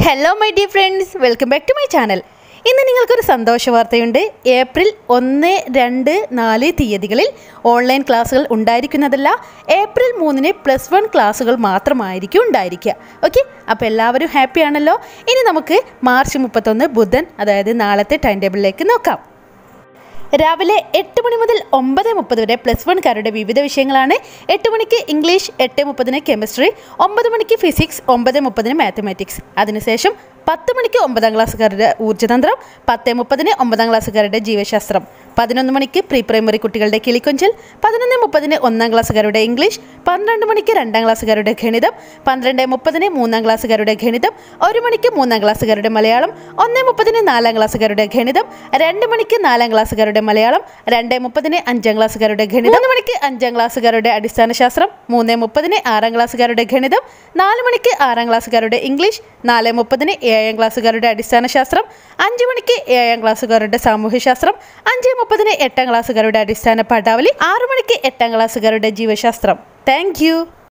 hello my dear friends welcome back to my channel ഇന്ന് നിങ്ങൾക്കൊരു സന്തോഷ വാർത്തയുണ്ട് ഏപ്രിൽ ഒന്ന് രണ്ട് നാല് തീയതികളിൽ ഓൺലൈൻ ക്ലാസ്സുകൾ ഉണ്ടായിരിക്കുന്നതല്ല ഏപ്രിൽ മൂന്നിന് പ്ലസ് വൺ ക്ലാസ്സുകൾ മാത്രമായിരിക്കും ഉണ്ടായിരിക്കുക ഓക്കെ അപ്പോൾ എല്ലാവരും ഹാപ്പി ആണല്ലോ ഇനി നമുക്ക് മാർച്ച് മുപ്പത്തൊന്ന് ബുധൻ അതായത് നാളത്തെ ടൈം ടേബിളിലേക്ക് നോക്കാം രാവിലെ എട്ട് മണി മുതൽ ഒമ്പത് മുപ്പത് വരെ പ്ലസ് വൺകാരുടെ വിവിധ വിഷയങ്ങളാണ് എട്ട് മണിക്ക് ഇംഗ്ലീഷ് എട്ട് മുപ്പതിന് കെമിസ്ട്രി ഒമ്പത് മണിക്ക് ഫിസിക്സ് ഒമ്പത് മുപ്പതിന് മാത്തമാറ്റിക്സ് അതിനുശേഷം പത്ത് മണിക്ക് ഒമ്പതാം ക്ലാസ്സുകാരുടെ ഊർജ്ജതന്ത്രം പത്ത് മുപ്പതിന് ഒമ്പതാം ക്ലാസ്സുകാരുടെ ജീവശാസ്ത്രം പതിനൊന്ന് മണിക്ക് പ്രീ പ്രൈമറി കുട്ടികളുടെ കിളിക്കൊഞ്ചൽ പതിനൊന്ന് മുപ്പതിന് ഒന്നാം ക്ലാസ്സുകാരുടെ ഇംഗ്ലീഷ് പന്ത്രണ്ട് മണിക്ക് രണ്ടാം ക്ലാസ്സുകാരുടെ ഗണിതം പന്ത്രണ്ട് മുപ്പതിന് മൂന്നാം ക്ലാസ്സുകാരുടെ ഗണിതം ഒരു മണിക്ക് മൂന്നാം ക്ലാസ്സുകാരുടെ മലയാളം ഒന്ന് മുപ്പതിന് നാലാം ക്ലാസ്സുകാരുടെ ഗണിതം രണ്ട് മണിക്ക് നാലാം ക്ലാസ്സുകാരുടെ മലയാളം രണ്ട് മുപ്പതിന് അഞ്ചാം ക്ലാസ്സുകാരുടെ ഗണിതം മൂന്ന് മണിക്ക് അഞ്ചാം ക്ലാസ്സുകാരുടെ അടിസ്ഥാന ശാസ്ത്രം മൂന്ന് മുപ്പതിന് ആറാം ക്ലാസ്സുകാരുടെ ഗണിതം നാല് മണിക്ക് ആറാം ക്ലാസ്സുകാരുടെ ഇംഗ്ലീഷ് നാല് മുപ്പതിന് ഏഴാം ക്ലാസ്സുകാരുടെ അടിസ്ഥാന ശാസ്ത്രം അഞ്ച് മണിക്ക് ഏഴാം ക്ലാസ്സുകാരുടെ സാമൂഹ്യശാസ്ത്രം അഞ്ച് മുപ്പതിന് എട്ടാം ക്ലാസ്സുകാരുടെ അടിസ്ഥാന പാഠാവലി ആറു മണിക്ക് എട്ടാം ക്ലാസ്സുകാരുടെ ജീവശാസ്ത്രം താങ്ക്